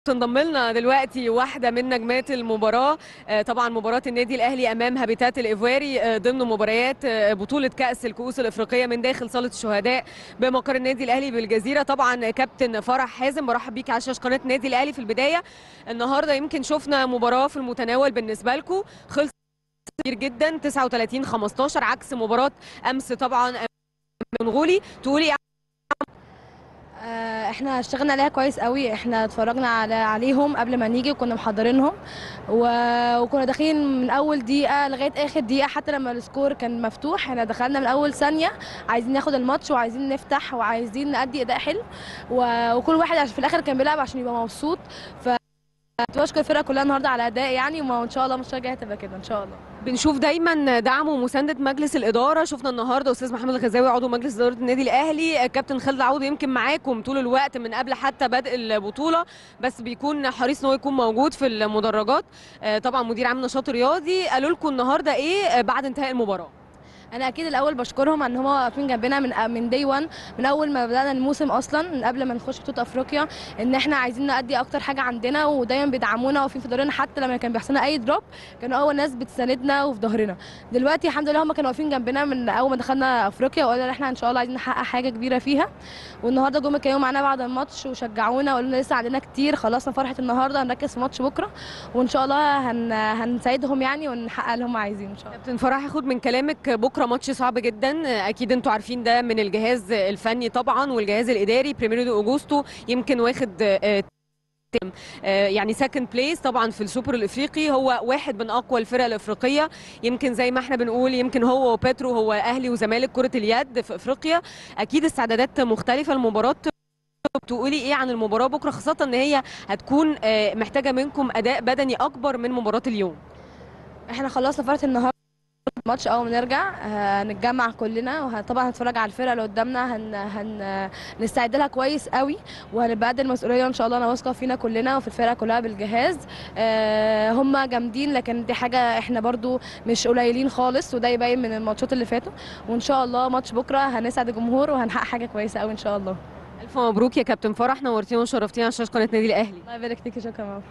تنضم لنا دلوقتي واحده من نجمات المباراه آه، طبعا مباراه النادي الاهلي امام هابيتات الايفواري آه، ضمن مباريات آه، بطوله كاس الكؤوس الافريقيه من داخل صاله الشهداء بمقر النادي الاهلي بالجزيره طبعا كابتن فرح حازم برحب بيك على شاشه قناه النادي الاهلي في البدايه النهارده يمكن شفنا مباراه في المتناول بالنسبه لكم خلص كتير جدا 39 15 عكس مباراه امس طبعا منغولي تقولي آه، احنا اشتغلنا عليها كويس قوي احنا اتفرجنا على عليهم قبل ما نيجي وكنا محضرينهم و- وكنا داخلين من اول دقيقه لغايه اخر دقيقه حتى لما السكور كان مفتوح احنا دخلنا من اول ثانيه عايزين ناخد الماتش وعايزين نفتح وعايزين نأدي اداء حلو و- وكل واحد عشان في الاخر كان بيلعب عشان يبقى مبسوط ف بشكر الفرقه كلها النهارده على اداء يعني وان شاء الله الماتش الجاي هتبقى كده ان شاء الله بنشوف دايما دعم ومسانده مجلس الاداره شفنا النهارده استاذ محمد الغزاوي عضو مجلس اداره النادي الاهلي كابتن خالد عوض يمكن معاكم طول الوقت من قبل حتى بدء البطوله بس بيكون حريص ان هو يكون موجود في المدرجات آه، طبعا مدير عام نشاط رياضي قالوا لكم النهارده ايه آه، بعد انتهاء المباراه انا اكيد الاول بشكرهم ان هم واقفين جنبنا من من دي 1 من اول ما بدانا الموسم اصلا من قبل ما نخش بطوله افريقيا ان احنا عايزين نأدي اكتر حاجه عندنا ودايما بيدعمونا واقفين في ظهرنا حتى لما كان بيحصل لنا اي دروب كانوا اول ناس بتساندنا وفي ظهرنا دلوقتي الحمد لله هم كانوا واقفين جنبنا من اول ما دخلنا افريقيا وقالوا ان احنا ان شاء الله عايزين نحقق حاجه كبيره فيها والنهارده جم اتكلموا معانا بعد الماتش وشجعونا وقالوا لنا لسه عندنا كتير خلصنا فرحه النهارده هنركز في ماتش بكره وان شاء الله هن... هنساعدهم يعني ونحقق اللي هم عايزينه ان شاء الله كابتن فرح هاخد من كلامك بكره ماتش صعب جدا آه، اكيد انتوا عارفين ده من الجهاز الفني طبعا والجهاز الاداري بريميرو دي اوجوستو يمكن واخد آه، تم آه، يعني سكند بليس طبعا في السوبر الافريقي هو واحد من اقوى الفرق الافريقيه يمكن زي ما احنا بنقول يمكن هو وباترو هو اهلي وزمالك كره اليد في افريقيا اكيد استعدادات مختلفه المباراه تقولي ايه عن المباراه بكره خاصه ان هي هتكون آه، محتاجه منكم اداء بدني اكبر من مباراه اليوم احنا خلصنا فرحه النهارده الماتش اول ما نرجع هنتجمع كلنا وطبعا هنتفرج على الفرقه اللي قدامنا هن هن نستعد لها كويس قوي وهنبقى قد المسؤوليه ان شاء الله انا واثقه فينا كلنا وفي الفرقه كلها بالجهاز آه، هم جامدين لكن دي حاجه احنا برضو مش قليلين خالص وده يبين من الماتشات اللي فاتوا وان شاء الله ماتش بكره هنسعد الجمهور وهنحقق حاجه كويسه قوي ان شاء الله الف مبروك يا كابتن فرح نورتينا وشرفتينا على شاشه قناه النادي الاهلي الله يبارك فيك شكرا ماما.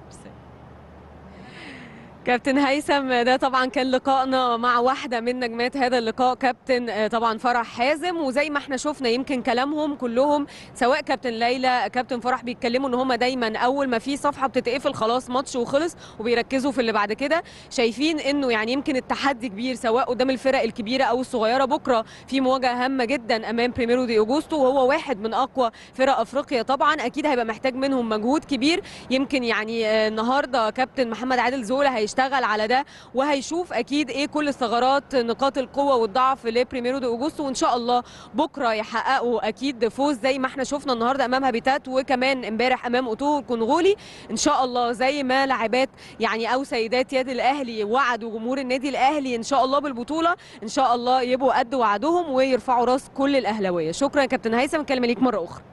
كابتن هيثم ده طبعا كان لقائنا مع واحده من نجمات هذا اللقاء كابتن آه، طبعا فرح حازم وزي ما احنا شفنا يمكن كلامهم كلهم سواء كابتن ليلى كابتن فرح بيتكلموا ان هم دايما اول ما في صفحه بتتقفل خلاص ماتش وخلص وبيركزوا في اللي بعد كده شايفين انه يعني يمكن التحدي كبير سواء قدام الفرق الكبيره او الصغيره بكره في مواجهه هامه جدا امام بريميرو دي اوجوستو وهو واحد من اقوى فرق افريقيا طبعا اكيد هيبقى محتاج منهم مجهود كبير يمكن يعني آه، النهارده كابتن محمد عادل زولا هيشتغل على ده وهيشوف اكيد ايه كل الثغرات نقاط القوه والضعف لبريميرو دي اوجوستو وان شاء الله بكره يحققوا اكيد فوز زي ما احنا شفنا النهارده امام هابيتات وكمان امبارح امام اوتو الكونغولي ان شاء الله زي ما لاعبات يعني او سيدات يد الاهلي وعدوا جمهور النادي الاهلي ان شاء الله بالبطوله ان شاء الله يبقوا قد وعدهم ويرفعوا راس كل الاهلاويه شكرا يا كابتن هيثم كلمه ليك مره اخرى